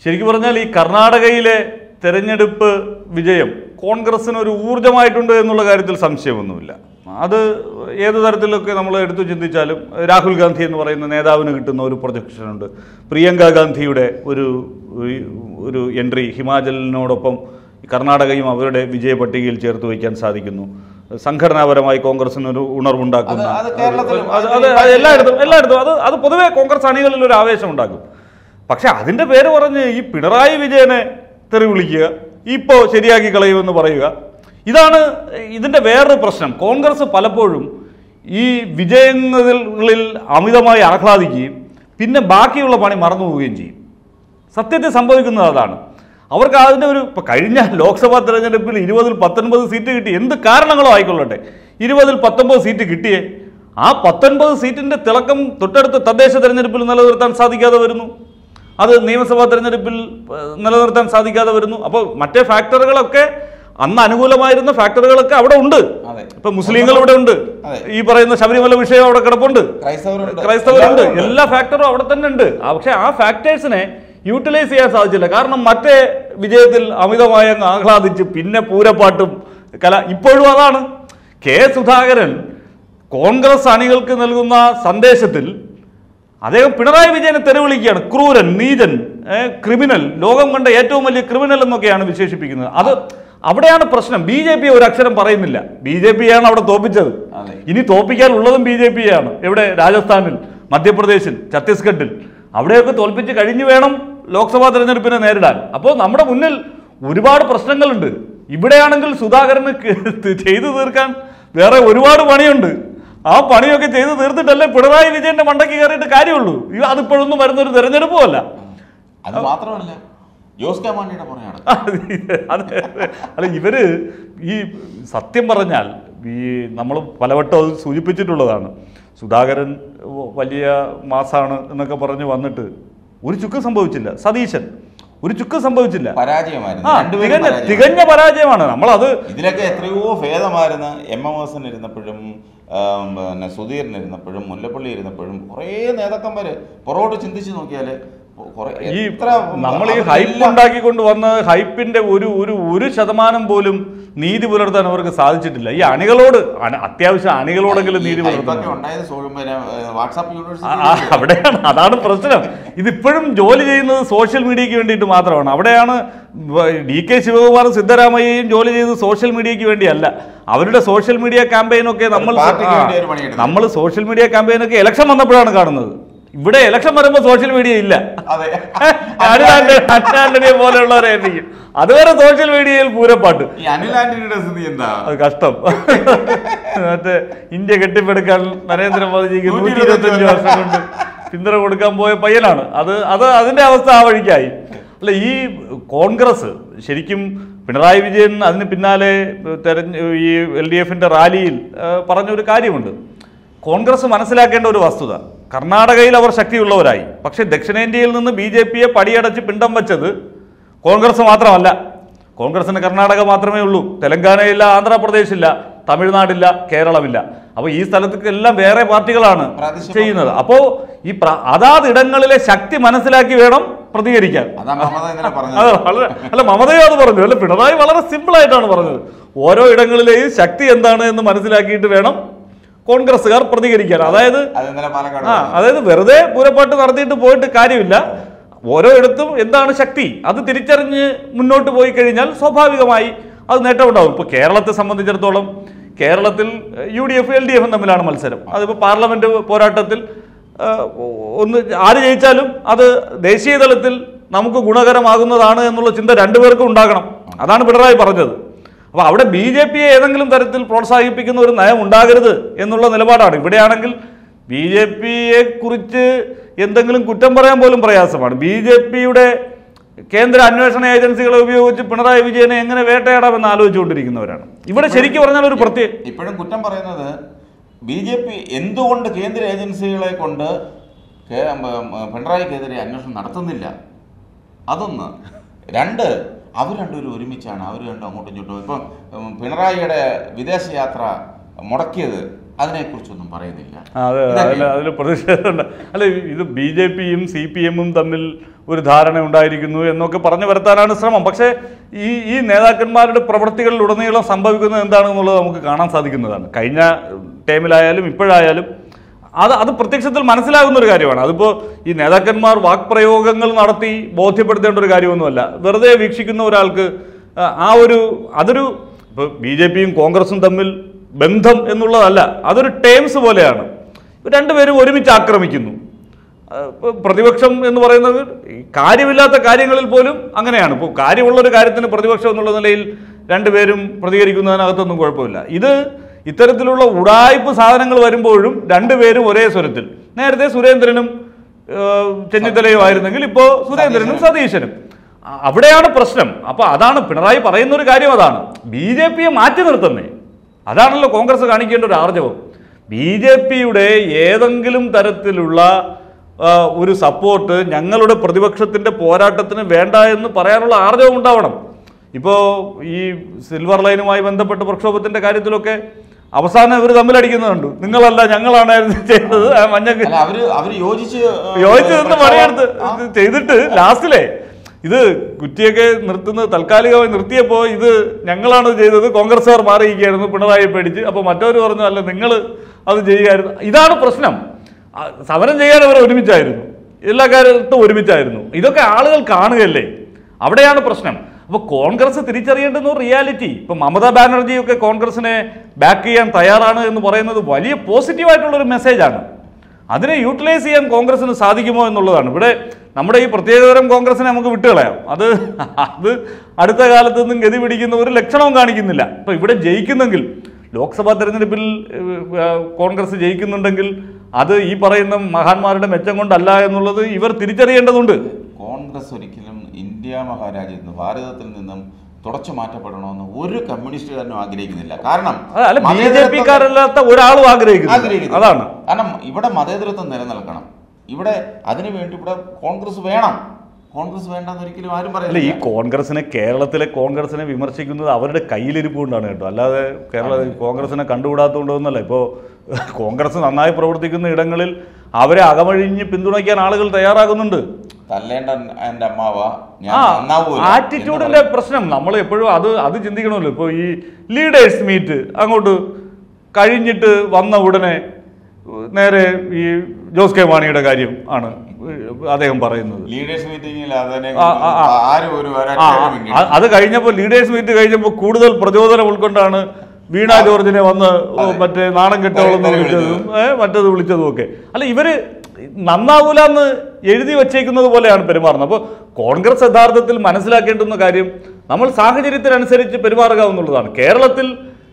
ശരിക്കും പറഞ്ഞാൽ ഈ കർണാടകയിലെ തെരഞ്ഞെടുപ്പ് വിജയം കോൺഗ്രസിന് ഒരു ഊർജമായിട്ടുണ്ട് എന്നുള്ള കാര്യത്തിൽ സംശയമൊന്നുമില്ല അത് ഏത് തരത്തിലൊക്കെ നമ്മൾ എടുത്തു ചിന്തിച്ചാലും രാഹുൽ ഗാന്ധി എന്ന് പറയുന്ന നേതാവിന് കിട്ടുന്ന ഒരു പ്രൊജക്ഷനുണ്ട് പ്രിയങ്ക ഗാന്ധിയുടെ ഒരു ഒരു എൻട്രി ഹിമാചലിനോടൊപ്പം കർണാടകയും അവരുടെ വിജയ പട്ടികയിൽ ചേർത്ത് വയ്ക്കാൻ സാധിക്കുന്നു സംഘടനാപരമായി കോൺഗ്രസിന് ഒരു ഉണർവുണ്ടാക്കുന്ന അത് അത് കേരളത്തിലും അത് അത് അത് എല്ലായിടത്തും എല്ലായിടത്തും അത് അത് പൊതുവെ കോൺഗ്രസ് അണികളിൽ ഒരു ആവേശം ഉണ്ടാക്കും പക്ഷെ അതിന്റെ പേര് പറഞ്ഞ് ഈ പിണറായി വിജയനെ തെറി വിളിക്കുക ഇപ്പോൾ ശരിയാക്കി കളയുമെന്ന് പറയുക ഇതാണ് ഇതിന്റെ വേറൊരു പ്രശ്നം കോൺഗ്രസ് പലപ്പോഴും ഈ വിജയങ്ങളിൽ അമിതമായി ആഹ്ലാദിക്കുകയും പിന്നെ ബാക്കിയുള്ള പണി മറന്നു പോവുകയും ചെയ്യും സത്യത്തിൽ സംഭവിക്കുന്നത് അതാണ് അവർക്ക് അതിൻ്റെ ഒരു ഇപ്പം കഴിഞ്ഞ ലോക്സഭാ തെരഞ്ഞെടുപ്പിൽ ഇരുപതിൽ പത്തൊൻപത് സീറ്റ് കിട്ടി എന്ത് കാരണങ്ങളോ ആയിക്കൊള്ളട്ടെ ഇരുപതിൽ പത്തൊമ്പത് സീറ്റ് കിട്ടിയേ ആ പത്തൊൻപത് സീറ്റിൻ്റെ തിളക്കം തൊട്ടടുത്ത തദ്ദേശ തെരഞ്ഞെടുപ്പിൽ നിലനിർത്താൻ സാധിക്കാതെ വരുന്നു അത് നിയമസഭാ തെരഞ്ഞെടുപ്പിൽ ഏഹ്, നിലനിർത്താൻ സാധിക്കാതെ വരുന്നു അപ്പോൾ മറ്റേ ഫാക്ടറുകളൊക്കെ അന്ന് അനുകൂലമായിരുന്ന ഫാക്ടറുകളൊക്കെ അവിടെ ഉണ്ട് അതെ. ഇപ്പൊ മുസ്ലിങ്ങൾ ഇവിടെ ഉണ്ട് അതെ. ഈ പറയുന്ന ശബരിമല വിഷയം അവിടെ കിടപ്പുണ്ട് ക്രൈസ്തവരുണ്ട് ക്രൈസ്തവരുണ്ട് എല്ലാവരും ഉണ്ട്. എല്ലാ ഫാക്ടറും അവിടെ തന്നെ ഉണ്ട് ആ, പക്ഷെ ആ ഫാക്ടേഴ്സിനെ യൂട്ടിലൈസ് ചെയ്യാൻ സാധിച്ചില്ല കാരണം മറ്റേ വിജയത്തിൽ അമിതമായി അങ്ങ് ആഹ്ലാദിച്ച് പിന്നെ പൂരപ്പാട്ടും കല ഇപ്പോഴും അതാണ് കെ സുധാകരൻ കോൺഗ്രസ് അണികൾക്ക് നൽകുന്ന സന്ദേശത്തിൽ അദ്ദേഹം പിണറായി വിജയനെ തെരുവിളിക്കുകയാണ് ക്രൂരൻ നീചൻ ഏ, ക്രിമിനൽ ലോകം കണ്ട ഏറ്റവും വലിയ ക്രിമിനൽ എന്നൊക്കെയാണ് വിശേഷിപ്പിക്കുന്നത് അത് അവിടെയാണ് പ്രശ്നം ബി ജെ പി ഒരു അക്ഷരം പറയുന്നില്ല ബി ജെ പി ആണ് അവിടെ തോപ്പിച്ചത് അതെ. ഇനി തോപ്പിക്കാൻ ഉള്ളതും ബി ജെ പി ആണ് എവിടെ രാജസ്ഥാനിൽ മധ്യപ്രദേശിൽ ഛത്തീസ്ഗഡിൽ അവിടെയൊക്കെ തോൽപ്പിച്ച് കഴിഞ്ഞു വേണം ലോക്സഭാ തെരഞ്ഞെടുപ്പിനെ നേരിടാൻ അപ്പോൾ നമ്മുടെ മുന്നിൽ ഒരുപാട് പ്രശ്നങ്ങളുണ്ട് ഇവിടെയാണെങ്കിൽ സുധാകരന് ക- ചെയ്തു തീർക്കാൻ വേറെ ഒരുപാട് പണിയുണ്ട് ആ പണിയൊക്കെ ചെയ്തു തീർത്തിട്ടല്ലേ പിണറായി വിജയന്റെ മണ്ടയ്ക്ക് കയറിയിട്ട് കാര്യമുള്ളൂ ഇത് അതിപ്പോഴൊന്നും വരുന്ന ഒരു തെരഞ്ഞെടുപ്പും അല്ല അത് മാത്രമല്ല ജോസ് കെ മാണിയുടെ പുറകെയാണ് അത് അല്ല ഇവര് ഈ സത്യം പറഞ്ഞാൽ ഈ നമ്മൾ പലവട്ടം അത് സൂചിപ്പിച്ചിട്ടുള്ളതാണ് സുധാകരൻ വലിയ മാസാണ് എന്നൊക്കെ പറഞ്ഞ് വന്നിട്ട് ഒരു ചുക്ക് സംഭവിച്ചില്ല സതീശൻ ഒരു ചുക്ക് സംഭവിച്ചില്ല പരാജയമായിരുന്നു ആ രണ്ടുപേരും തികഞ്ഞ പരാജയം. തികഞ്ഞ പരാജയമാണ് നമ്മളത് ഇതിലൊക്കെ എത്രയോ ഭേദമായിരുന്നു എം എം എസ് ഇരുന്നപ്പോഴും ആം, പിന്നെ സുധീരൻ ഇരുന്നപ്പോഴും മുല്ലപ്പള്ളി ഇരുന്നപ്പോഴും കുറേ നേതാക്കന്മാര് പുറകോട്ട് ചിന്തിച്ച് നോക്കിയാല് കുറേ ഈ എത്ര നമ്മൾ ഈ അവരെല്ലാം- ഹൈപ്പ് ഉണ്ടാക്കിക്കൊണ്ട് വന്ന ഹൈപ്പിന്റെ ഒരു ഒരു ഒരു ശതമാനം പോലും നീതി പുലർത്താൻ അവർക്ക് സാധിച്ചിട്ടില്ല ഈ അണികളോട് അണ- അത്യാവശ്യം അണികളോടെങ്കിലും ഈ നീതി ഹൈപ്പൊക്കെ പുലർത്തണം ഉണ്ടായത് സോ- പിന്നെ, ഏഹ്, വാട്സാപ്പ് ആ, ആ, യൂണിവേഴ്സിറ്റി അവിടെയാണ് അതാണ് പ്രശ്നം ഇതിപ്പോഴും ജോലി ചെയ്യുന്നത് സോഷ്യൽ മീഡിയയ്ക്ക് വേണ്ടിയിട്ട് മാത്രമാണ് അവിടെയാണ് വ- ഡി കെ ശിവകുമാറും സിദ്ധരാമയ്യയും ജോലി ചെയ്തത് സോഷ്യൽ മീഡിയയ്ക്ക് വേണ്ടിയല്ല അവരുടെ സോഷ്യൽ മീഡിയ ക്യാമ്പയിനൊക്കെ നമ്മൾ പാർട്ടിക്ക് വേണ്ടി ഒരു പണിയെടുത്തു. നമ്മൾ സോഷ്യൽ മീഡിയ ക്യാമ്പയിനൊക്കെ ഇലക്ഷൻ വന്നപ്പോഴാണ് കാണുന്നത് ഇവിടെ ഇലക്ഷൻ വരുമ്പോൾ സോഷ്യൽ മീഡിയ ഇല്ല അതെ അനിൽ ആന്റണി അനിൽ ആന്റണിയെ പോലെയുള്ളവരായിരിക്കും അതുവരെ സോഷ്യൽ മീഡിയയിൽ പൂരപ്പാട്ട് ഈ അനിൽ ആന്റണിയുടെ സ്ഥിതി എന്താ അത് കഷ്ടം മറ്റേ ഇന്ത്യ കെട്ടിപ്പടുക്കാൻ നരേന്ദ്രമോദിജിക്ക് നൂറ്റി നൂറ്റി ഇരുപത്തഞ്ച് വർഷം കൊണ്ട് പിന്തുണ കൊടുക്കാൻ പോയ പയ്യനാണ് അത് അത് അതിന്റെ അവസ്ഥ ആ വഴിക്കായി അല്ല ഈ കോൺഗ്രസ് ശരിക്കും പിണറായി വിജയൻ അതിന് പിന്നാലെ തെരഞ്ഞ ഈ എൽ ഡി എഫിന്റെ റാലിയിൽ ആ, പറഞ്ഞൊരു കാര്യമുണ്ട് കോൺഗ്രസ് മനസ്സിലാക്കേണ്ട ഒരു വസ്തുത കർണാടകയിൽ അവർ ശക്തിയുള്ളവരായി പക്ഷേ ദക്ഷിണേന്ത്യയിൽ നിന്ന് ബി ജെ പിയെ പടിയടച്ച് പിണ്ടം വെച്ചത് കോൺഗ്രസ് മാത്രമല്ല കോൺഗ്രസിന് കർണാടക മാത്രമേ ഉള്ളൂ തെലങ്കാനയില്ല ആന്ധ്രാപ്രദേശില്ല തമിഴ്നാടില്ല കേരളമില്ല അപ്പോൾ ഈ സ്ഥലത്തേക്കെല്ലാം വേറെ പാർട്ടികളാണ് പ്രാദേശിക ചെയ്യുന്നത് അപ്പോൾ ഈ പ്ര- അതാത് ഇടങ്ങളിലെ ശക്തി മനസ്സിലാക്കി വേണം പ്രതികരിക്കാൻ അതാ മമത ഇന്നലെ അതെ പറഞ്ഞത് വളരെ അല്ല മമതയോ അത് പറഞ്ഞു അല്ല പിണറായി വളരെ സിമ്പിൾ ആയിട്ടാണ് പറഞ്ഞത് ഓരോ ഇടങ്ങളിലെയും ശക്തി എന്താണ് എന്ന് മനസ്സിലാക്കിയിട്ട് വേണം കോൺഗ്രസ്സുകാർ പ്രതികരിക്കാൻ അതായത് അത് ഇന്നലെ പാലക്കാട് ആ പറഞ്ഞു. അതായത് വെറുതെ പൂരപ്പാട്ട് നടത്തിയിട്ട് പോയിട്ട് കാര്യമില്ല ഓരോ ഇടത്തും എന്താണ് ശക്തി അത് തിരിച്ചറിഞ്ഞ് മുന്നോട്ട് പോയി കഴിഞ്ഞാൽ സ്വാഭാവികമായി അത് നേട്ടമുണ്ടാവും ഇപ്പോൾ കേരളത്തെ സംബന്ധിച്ചിടത്തോളം കേരളത്തിൽ U D F L D എഫും തമ്മിലാണ് മത്സരം അതിപ്പോൾ പാർലമെന്റ് പോരാട്ടത്തിൽ ആ, ഒന്ന് ആര് ജയിച്ചാലും അത് ദേശീയ തലത്തിൽ നമുക്ക് ഗുണകരമാകുന്നതാണ് എന്നുള്ള ചിന്ത രണ്ടുപേർക്കും ഉണ്ടാകണം അതാണ് പിണറായി പറഞ്ഞത് അപ്പോൾ അവിടെ ബി ജെ പിയെ ഏതെങ്കിലും തരത്തിൽ പ്രോത്സാഹിപ്പിക്കുന്ന ഒരു നയം ഉണ്ടാകരുത് എന്നുള്ള നിലപാടാണ് ഇവിടെയാണെങ്കിൽ ബി ജെ പിയെ കുറിച്ച് എന്തെങ്കിലും കുറ്റം പറയാൻ പോലും പ്രയാസമാണ് ബി ജെ പിയുടെ കേന്ദ്ര അന്വേഷണ ഏജൻസികളെ ഉപയോഗിച്ച് പിണറായി വിജയനെ എങ്ങനെ വേട്ടയാടാമെന്ന് ആലോചിച്ചുകൊണ്ടിരിക്കുന്നവരാണ് ഇവിടെ ശരിക്കും പറഞ്ഞാൽ ഒരു പ്രത്യേക ഇപ്പോഴും കുറ്റം പറയുന്നത് ബി ജെ പി എന്തുകൊണ്ട് കേന്ദ്ര ഏജൻസികളെ കൊണ്ട് കേ- മ- മ- പിണറായിക്കെതിരെ അന്വേഷണം നടത്തുന്നില്ല അതൊന്ന് രണ്ട് അവർ രണ്ടുപേരും ഒരുമിച്ചാണ് അവർ രണ്ടും അങ്ങോട്ടും ഇങ്ങോട്ടും ഇപ്പം ഉം, പിണറായിയുടെ വിദേശയാത്ര മുടക്കിയത് അതിനെക്കുറിച്ചൊന്നും പറയുന്നില്ല ആ, അതെ ഇതൊക്കെ- അതിൽ അതിൽ പ്രതിഷേധമുണ്ട് അല്ല ഇത് ബി ജെ പിയും സി പി എമ്മും തമ്മിൽ ഒരു ധാരണ ഉണ്ടായിരിക്കുന്നു എന്നൊക്കെ പറഞ്ഞു വരുത്താനാണ് ശ്രമം പക്ഷേ ഈ ഈ നേതാക്കന്മാരുടെ പ്രവൃത്തികളിലുടനീളം സംഭവിക്കുന്നത് എന്താണെന്നുള്ളത് നമുക്ക് കാണാൻ സാധിക്കുന്നതാണ് കഴിഞ്ഞ ടൈമിലായാലും ഇപ്പോഴായാലും അത് അത് പ്രത്യക്ഷത്തിൽ മനസ്സിലാകുന്ന ഒരു കാര്യമാണ് അതിപ്പോൾ ഈ നേതാക്കന്മാർ വാക്പ്രയോഗങ്ങൾ നടത്തി ബോധ്യപ്പെടുത്തേണ്ട ഒരു കാര്യമൊന്നുമല്ല വെറുതെ വീക്ഷിക്കുന്ന ഒരാൾക്ക് ആ, ആ ഒരു അതൊരു ഇപ്പോൾ ബി ജെ പിയും കോൺഗ്രസും തമ്മിൽ ബന്ധം എന്നുള്ളതല്ല അതൊരു ടേംസ് പോലെയാണ് രണ്ടുപേരും ഒരുമിച്ച് ആക്രമിക്കുന്നു ആ, ഇപ്പൊ പ്രതിപക്ഷം എന്ന് പറയുന്നത് ഈ കാര്യമില്ലാത്ത കാര്യങ്ങളിൽ പോലും അങ്ങനെയാണ് ഇപ്പോൾ കാര്യമുള്ളൊരു കാര്യത്തിന് പ്രതിപക്ഷം എന്നുള്ള നിലയിൽ രണ്ടുപേരും പ്രതികരിക്കുന്നതിനകത്തൊന്നും കുഴപ്പമില്ല ഇത് ഇത്തരത്തിലുള്ള ഉടായ്പ് സാധനങ്ങൾ വരുമ്പോഴും രണ്ടുപേരും ഒരേ സ്വരത്തിൽ നേരത്തെ സുരേന്ദ്രനും ആ, ചെന്നിത്തലയും ആയിരുന്നെങ്കിൽ ഇപ്പോൾ സുരേന്ദ്രനും സതീശനും ആ, അവിടെയാണ് പ്രശ്നം അപ്പൊ അതാണ് പിണറായി പറയുന്ന ഒരു കാര്യം അതാണ് ബി ജെ പിയെ മാറ്റി നിർത്തുന്നേ അതാണല്ലോ കോൺഗ്രസ് കാണിക്കേണ്ട ഒരു ആർജവം ബി ജെ പിയുടെ ഏതെങ്കിലും തരത്തിലുള്ള ആ, ഒരു സപ്പോർട്ട് ഞങ്ങളുടെ പ്രതിപക്ഷത്തിന്റെ പോരാട്ടത്തിന് വേണ്ട എന്ന് പറയാനുള്ള ആർജവം ഉണ്ടാവണം ഇപ്പോൾ ഈ സിൽവർ ലൈനുമായി ബന്ധപ്പെട്ട പ്രക്ഷോഭത്തിന്റെ കാര്യത്തിലൊക്കെ അവസാനം ഇവർ തമ്മിലടിക്കുന്നത് കണ്ടു നിങ്ങളല്ല ഞങ്ങളാണ് ചെയ്തത് ആ മഞ്ഞക്ക് അല്ല അവര് അവര് യോജിച്ച് ഏഹ്, യോജിച്ച് നിന്ന് പണിയെടുത്ത് ആ, ഇത് ചെയ്തിട്ട് ലാസ്റ്റിലെ ഇത് കുറ്റിയൊക്കെ നിർത്തുന്നത് താൽക്കാലികമായി നിർത്തിയപ്പോൾ ഇത് ഞങ്ങളാണ് ഇത് ചെയ്തത് കോൺഗ്രസ്സുകാർ മാറിയിരിക്കുകയായിരുന്നു പിണറായി പേടിച്ച് അപ്പോൾ മറ്റവർ പറഞ്ഞു അല്ല നിങ്ങൾ അത് ചെയ്യുകയായിരുന്നു ഇതാണ് പ്രശ്നം ആ, സമരം ചെയ്യാൻ അവർ ഒരുമിച്ചായിരുന്നു എല്ലാ കാര്യത്തും ഒരുമിച്ചായിരുന്നു ഇതൊക്കെ ആളുകൾ കാണുകയല്ലേ അവിടെയാണ് പ്രശ്നം അപ്പോൾ കോൺഗ്രസ് തിരിച്ചറിയേണ്ടുന്ന ഒരു റിയാലിറ്റി ഇപ്പം മമതാ ബാനർജിയൊക്കെ കോൺഗ്രസിനെ ബാക്ക് ചെയ്യാൻ തയ്യാറാണ് എന്ന് പറയുന്നത് വലിയ പോസിറ്റീവായിട്ടുള്ളൊരു മെസ്സേജാണ് അതിനെ യൂട്ടിലൈസ് ചെയ്യാൻ കോൺഗ്രസിന് സാധിക്കുമോ എന്നുള്ളതാണ് ഇവിടെ നമ്മുടെ ഈ പ്രത്യേകതരം കോൺഗ്രസിനെ നമുക്ക് വിട്ടുകളയാം അത് അത് അടുത്ത കാലത്ത് നിന്നും ഗതി പിടിക്കുന്ന ഒരു ലക്ഷണവും കാണിക്കുന്നില്ല ഇപ്പൊ ഇവിടെ ജയിക്കുന്നെങ്കിൽ ലോക്സഭാ തെരഞ്ഞെടുപ്പിൽ ഏഹ്, കോൺഗ്രസ് ജയിക്കുന്നുണ്ടെങ്കിൽ അത് ഈ പറയുന്ന മഹാന്മാരുടെ മെച്ചം കൊണ്ടല്ല എന്നുള്ളത് ഇവർ തിരിച്ചറിയേണ്ടതുണ്ട് കോൺഗ്രസ് ഒരിക്കലും ഇന്ത്യ മഹാരാജ്യത്ത് നിന്ന് ഭാരതത്തിൽ നിന്നും തുടച്ചു മാറ്റപ്പെടണമെന്ന് ഒരു കമ്മ്യൂണിസ്റ്റുകാരനും ആഗ്രഹിക്കുന്നില്ല കാരണം അത് അല്ല ബി ജെ മതേതരത്വം- പിക്കാരല്ലാത്ത ഒരാളും ആഗ്രഹിക്കുന്നു ആഗ്രഹിക്കുന്നില്ല. അതാണ് കാരണം ഇവിടെ മതേതരത്വം നിലനിൽക്കണം ഇവിടെ അതിനു വേണ്ടി ഇവിടെ കോൺഗ്രസ് വേണം കോൺഗ്രസ് വേണ്ടെന്ന് ഒരിക്കലും ആരും അല്ല ഈ പറയില്ല കോൺഗ്രസിനെ കേരളത്തിലെ കോൺഗ്രസിനെ വിമർശിക്കുന്നത് അവരുടെ കയ്യിലിരിപ്പ് കൊണ്ടാണ് കേട്ടോ അല്ലാതെ കേരള കോൺഗ്രസിനെ കണ്ടുകൂടാത്തതുകൊണ്ടൊന്നല്ല ഇപ്പോൾ കോൺഗ്രസ് നന്നായി പ്രവർത്തിക്കുന്ന ഇടങ്ങളിൽ അവരെ അകമഴിഞ്ഞ് പിന്തുണയ്ക്കാൻ ആളുകൾ തയ്യാറാകുന്നുണ്ട് തല്ലേണ്ട എന്റെ അമ്മാവ ഞാൻ ആ നന്നാവൂല എന്ന് ആറ്റിറ്റ്യൂഡിന്റെ പ്രശ്നം നമ്മൾ എപ്പോഴും അത് അത് ചിന്തിക്കണമല്ലോ ഇപ്പോൾ ഈ ലീഡേഴ്സ് മീറ്റ് അങ്ങോട്ട് കഴിഞ്ഞിട്ട് വന്ന ഉടനെ നേരെ ഈ ജോസ് കെ മാണിയുടെ കാര്യം ആണ് അദ്ദേഹം പറയുന്നത് ലീഡേഴ്സ് മീറ്റിംഗിൽ അതിനെ ആ, ആ, ആ. ആരും ഒരു ആ ഒരൊറ്റ ആ, മിനിറ്റ് അ- അത് കഴിഞ്ഞപ്പോൾ ലീഡേഴ്സ് മീറ്റ് കഴിഞ്ഞപ്പോൾ കൂടുതൽ പ്രചോദനം ഉൾക്കൊണ്ടാണ് വീണ ജോർജിനെ വന്ന് അതെ. മറ്റേ നാണം കെട്ടവളെന്ന് തെറി വിളിച്ചതും ഏ, മറ്റത് വിളിച്ചതും ഒക്കെ അല്ല ഇവര് നന്നാവൂല എന്ന് എഴുതി വച്ചേക്കുന്നത് പോലെയാണ് പെരുമാറുന്നത് അപ്പോൾ കോൺഗ്രസ് യഥാർത്ഥത്തിൽ മനസ്സിലാക്കേണ്ടുന്ന കാര്യം നമ്മൾ സാഹചര്യത്തിനനുസരിച്ച് പെരുമാറുക എന്നുള്ളതാണ് കേരളത്തിൽ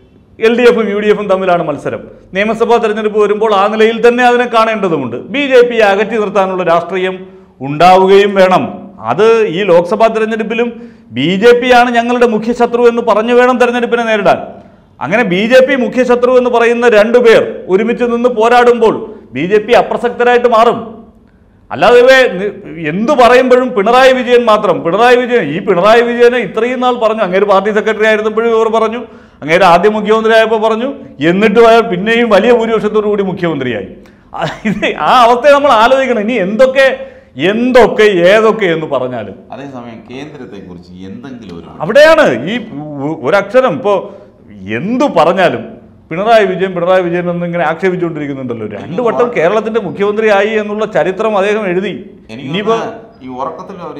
എൽ ഡി എഫും യു ഡി എഫും തമ്മിലാണ് മത്സരം നിയമസഭാ തെരഞ്ഞെടുപ്പ് വരുമ്പോൾ ആ നിലയിൽ തന്നെ അതിനെ കാണേണ്ടതുണ്ട് ബി ജെ പിയെ അകറ്റി നിർത്താനുള്ള രാഷ്ട്രീയം ഉണ്ടാവുകയും വേണം അത് ഈ ലോക്സഭാ തെരഞ്ഞെടുപ്പിലും ബി ജെ പി ആണ് ഞങ്ങളുടെ മുഖ്യ ശത്രു എന്ന് പറഞ്ഞു വേണം തെരഞ്ഞെടുപ്പിനെ നേരിടാൻ അങ്ങനെ ബി ജെ പി മുഖ്യ ശത്രു എന്ന് പറയുന്ന രണ്ടുപേർ ഒരുമിച്ച് നിന്ന് പോരാടുമ്പോൾ ബി ജെ പി അപ്രസക്തരായിട്ട് മാറും അല്ലാതെ ഇവ നി- എന്തു പറയുമ്പോഴും പിണറായി വിജയൻ മാത്രം പിണറായി വിജയൻ ഈ പിണറായി വിജയനെ ഇത്രയും നാൾ പറഞ്ഞു അങ്ങേര് പാർട്ടി സെക്രട്ടറി ആയിരുന്നപ്പോഴും ഇവർ പറഞ്ഞു അങ്ങേര് ആദ്യം മുഖ്യമന്ത്രി ആയപ്പോൾ പറഞ്ഞു എന്നിട്ടും അയാൾ പിന്നെയും വലിയ ഭൂരിപക്ഷത്തോടു കൂടി മുഖ്യമന്ത്രിയായി ആ, ഇത് ആ അവസ്ഥയെ നമ്മൾ ആലോചിക്കണം ഇനി എന്തൊക്കെ എന്തൊക്കെ ഏതൊക്കെ എന്ന് പറഞ്ഞാലും അതേസമയം കേന്ദ്രത്തെ കുറിച്ച് എന്തെങ്കിലും ഒരു അവിടെയാണ് ഈ ഒ- ഒരക്ഷരം ഇപ്പോൾ എന്തു പറഞ്ഞാലും പിണറായി വിജയൻ പിണറായി വിജയൻ എന്നിങ്ങനെ ആക്ഷേപിച്ചുകൊണ്ടിരിക്കുന്നുണ്ടല്ലോ രണ്ടു വട്ടം കേരളത്തിന്റെ മുഖ്യമന്ത്രിയായി എന്നുള്ള ചരിത്രം അദ്ദേഹം എഴുതി എനിക്ക് ഇനിയിപ്പോ തോന്നുന്നു ഈ ഉറക്കത്തിൽ അവർ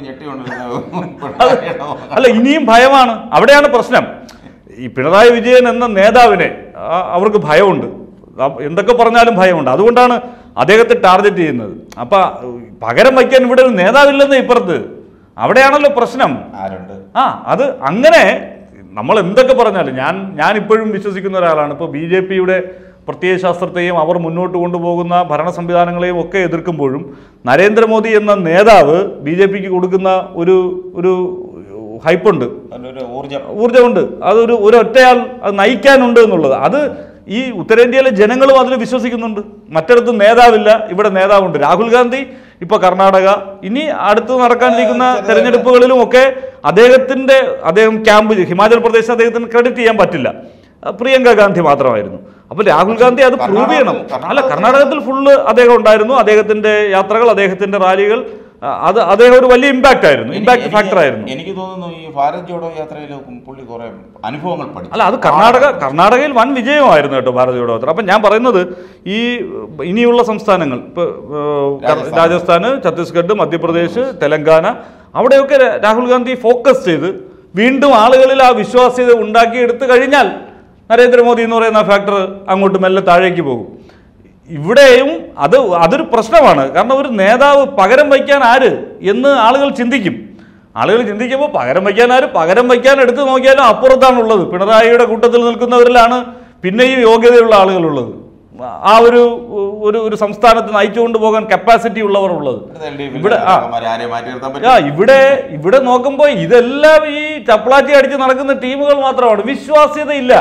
അത് ഞെട്ടിക്കൊണ്ടിരുന്ന അല്ല ഇനിയും ഭയമാണ് അവിടെയാണ് പ്രശ്നം ഈ പിണറായി വിജയൻ എന്ന നേതാവിനെ ആ- അവർക്ക് ഭയമുണ്ട് ആ- എന്തൊക്കെ പറഞ്ഞാലും ഭയമുണ്ട് അതുകൊണ്ടാണ് അദ്ദേഹത്തെ ടാർഗറ്റ് ചെയ്യുന്നത് അപ്പൊ പകരം വയ്ക്കാൻ ഇവിടെ ഒരു നേതാവില്ലെന്ന് ഇപ്പുറത്ത് അവിടെയാണല്ലോ പ്രശ്നം ആരുണ്ട് ആ അത് അങ്ങനെ നമ്മൾ എന്തൊക്കെ പറഞ്ഞാലും ഞാൻ ഞാൻ ഇപ്പോഴും വിശ്വസിക്കുന്ന ഒരാളാണ് ഇപ്പോൾ ബി ജെ പിയുടെ പ്രത്യയശാസ്ത്രത്തെയും അവർ മുന്നോട്ട് കൊണ്ടുപോകുന്ന ഭരണ സംവിധാനങ്ങളെയും ഒക്കെ എതിർക്കുമ്പോഴും നരേന്ദ്രമോദി എന്ന നേതാവ് ബി ജെ പിക്ക് കൊടുക്കുന്ന ഒരു ഒരു ഹൈപ്പുണ്ട് അതിനൊരു ഊർജം ഊർജ്ജമുണ്ട് അതൊരു ഒരു ഒറ്റയാൾ അത് നയിക്കാനുണ്ട് എന്നുള്ളത് അത് ഈ ഉത്തരേന്ത്യയിലെ ജനങ്ങളും അതിൽ വിശ്വസിക്കുന്നുണ്ട് മറ്റിടത്ത് നേതാവില്ല ഇവിടെ നേതാവുണ്ട് രാഹുൽ ഗാന്ധി ഇപ്പൊ കർണാടക ഇനി അടുത്ത് നടക്കാനിരിക്കുന്ന ആ, ചെറിയ- തെരഞ്ഞെടുപ്പുകളിലും ഒക്കെ അദ്ദേഹത്തിന്റെ അദ്ദേഹം ക്യാമ്പ് ഹിമാചൽ പ്രദേശ് അദ്ദേഹത്തിന് ക്രെഡിറ്റ് ചെയ്യാൻ പറ്റില്ല ആ, പ്രിയങ്ക ഗാന്ധി മാത്രമായിരുന്നു അപ്പൊ രാഹുൽ ഗാന്ധി അത് പ്രൂവ് ചെയ്യണം കർണാടകത്തിൽ- അല്ല കർണാടകത്തിൽ ഫുള്ള് അദ്ദേഹം ഉണ്ടായിരുന്നു അദ്ദേഹത്തിന്റെ യാത്രകൾ അദ്ദേഹത്തിന്റെ റാലികൾ ആ, അത് അദ്ദേഹം ഒരു വലിയ ഇമ്പാക്റ്റ് ആയിരുന്നു ഇമ്പാക്ട് എനിക്ക് ഫാക്ടർ ആയിരുന്നു എനിക്ക് തോന്നുന്നു ഈ ഭാരത് ജോഡോ യാത്രയിൽ പുള്ളി കുറെ അനുഭവങ്ങൾ പഠിച്ചു അല്ല അത് കർണാടക കർണാടകയിൽ വൻ വിജയമായിരുന്നു കേട്ടോ ഭാരത് ജോഡോ യാത്ര അപ്പം ഞാൻ പറയുന്നത് ഈ ഇനിയുള്ള സംസ്ഥാനങ്ങൾ ഇപ്പോൾ രാജസ്ഥാൻ. രാജസ്ഥാന് ഛത്തീസ്ഗഡ് മധ്യപ്രദേശ് തെലങ്കാന അവിടെയൊക്കെ രാ- രാഹുൽ ഗാന്ധി ഫോക്കസ് ചെയ്ത് വീണ്ടും ആളുകളിൽ ആ വിശ്വാസ്യത ഉണ്ടാക്കിയെടുത്ത് കഴിഞ്ഞാൽ നരേന്ദ്രമോദി എന്ന് പറയുന്ന ഫാക്ടർ അങ്ങോട്ട് മെല്ലെ താഴേക്ക് പോകും ഇവിടെയും അത് അതൊരു പ്രശ്നമാണ് കാരണം ഒരു നേതാവ് പകരം വയ്ക്കാൻ ആര് എന്ന് ആളുകൾ ചിന്തിക്കും ആളുകൾ ചിന്തിക്കുമ്പോൾ പകരം വയ്ക്കാൻ ആര് പകരം വയ്ക്കാൻ എടുത്ത് നോക്കിയാലും അപ്പുറത്താണുള്ളത് പിണറായിയുടെ കൂട്ടത്തിൽ നിൽക്കുന്നവരിലാണ് പിന്നെയും യോഗ്യതയുള്ള ആളുകളുള്ളത് ആ ഒരു ഒരു ഒരു സംസ്ഥാനത്ത് നയിച്ചുകൊണ്ട് പോകാൻ കപ്പാസിറ്റി ഉള്ളവർ ഉള്ളത് ഇവിടെ ആ ആരെ മാറ്റി നിർത്താൻ ആ പറ്റും ഇവിടെ ഇവിടെ നോക്കുമ്പോൾ ഇതെല്ലാം ഈ ചപ്പളാറ്റി അടിച്ച് നടക്കുന്ന ടീമുകൾ മാത്രമാണ് വിശ്വാസ്യത ഇല്ല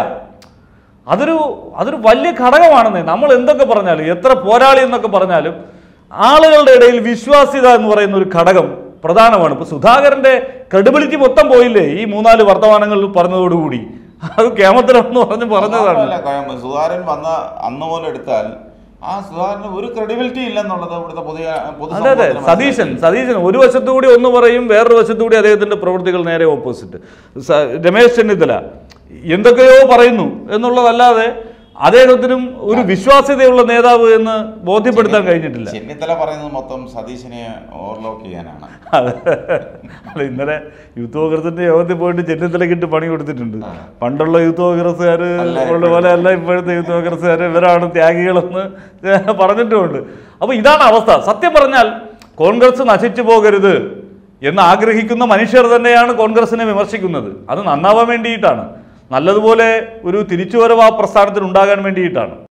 അതൊരു അതൊരു വലിയ ഘടകമാണെന്നേ നമ്മൾ എന്തൊക്കെ പറഞ്ഞാലും എത്ര പോരാളി എന്നൊക്കെ പറഞ്ഞാലും ആളുകളുടെ ഇടയിൽ വിശ്വാസ്യത എന്ന് പറയുന്ന ഒരു ഘടകം പ്രധാനമാണ് ഇപ്പൊ സുധാകരന്റെ ക്രെഡിബിലിറ്റി മൊത്തം പോയില്ലേ ഈ മൂന്നാല് വർത്തമാനങ്ങൾ പറഞ്ഞതോടുകൂടി അത് കേമത്തിലെന്ന് പറഞ്ഞ് പറഞ്ഞതാണ് അല്ല, കാര്യം സുധാകരൻ വന്ന അന്ന് മുതൽ എടുത്താൽ ആ സുധാകരന് ഒരു ക്രെഡിബിലിറ്റി ഇല്ലെന്നുള്ളത് ഇവിടുത്തെ പുതിയ അതെ അതെ പൊതുസമൂഹത്തിന് സതീശൻ സതീശൻ ഒരു വശത്തുകൂടി ഒന്ന് പറയും വേറൊരു വശത്തുകൂടി അദ്ദേഹത്തിന്റെ പ്രവൃത്തികൾ നേരെ ഓപ്പോസിറ്റ് സ- രമേശ് ചെന്നിത്തല എന്തൊക്കെയോ പറയുന്നു എന്നുള്ളതല്ലാതെ അദ്ദേഹത്തിനും ഒരു വിശ്വാസ്യതയുള്ള നേതാവ് എന്ന് ബോധ്യപ്പെടുത്താൻ കഴിഞ്ഞിട്ടില്ല ചെന്നിത്തല പറയുന്നത് മൊത്തം സതീശനെ ഓവർലോക്ക് ചെയ്യാനാണ് അതെ. അല്ല ഇന്നലെ യൂത്ത് കോൺഗ്രസിന്റെ യോഗത്തിൽ പോയിട്ട് ചെന്നിത്തലക്കിട്ട് പണി കൊടുത്തിട്ടുണ്ട് പണ്ടുള്ള യൂത്ത് കോൺഗ്രസ്സുകാർ അല്ല, ഉള്ള പോലെ അല്ല ഇപ്പോഴത്തെ യൂത്ത് കോൺഗ്രസ്സുകാർ ഇവരാണ് ത്യാഗികളെന്ന് പറഞ്ഞിട്ടുമുണ്ട് അപ്പൊ ഇതാണ് അവസ്ഥ സത്യം പറഞ്ഞാൽ കോൺഗ്രസ് നശിച്ചു പോകരുത് എന്ന് ആഗ്രഹിക്കുന്ന മനുഷ്യർ തന്നെയാണ് കോൺഗ്രസിനെ വിമർശിക്കുന്നത് അത് നന്നാവാൻ വേണ്ടിയിട്ടാണ് നല്ലതുപോലെ ഒരു തിരിച്ചുവരവ് ആ പ്രസ്ഥാനത്തിന് ഉണ്ടാകാൻ വേണ്ടിയിട്ടാണ്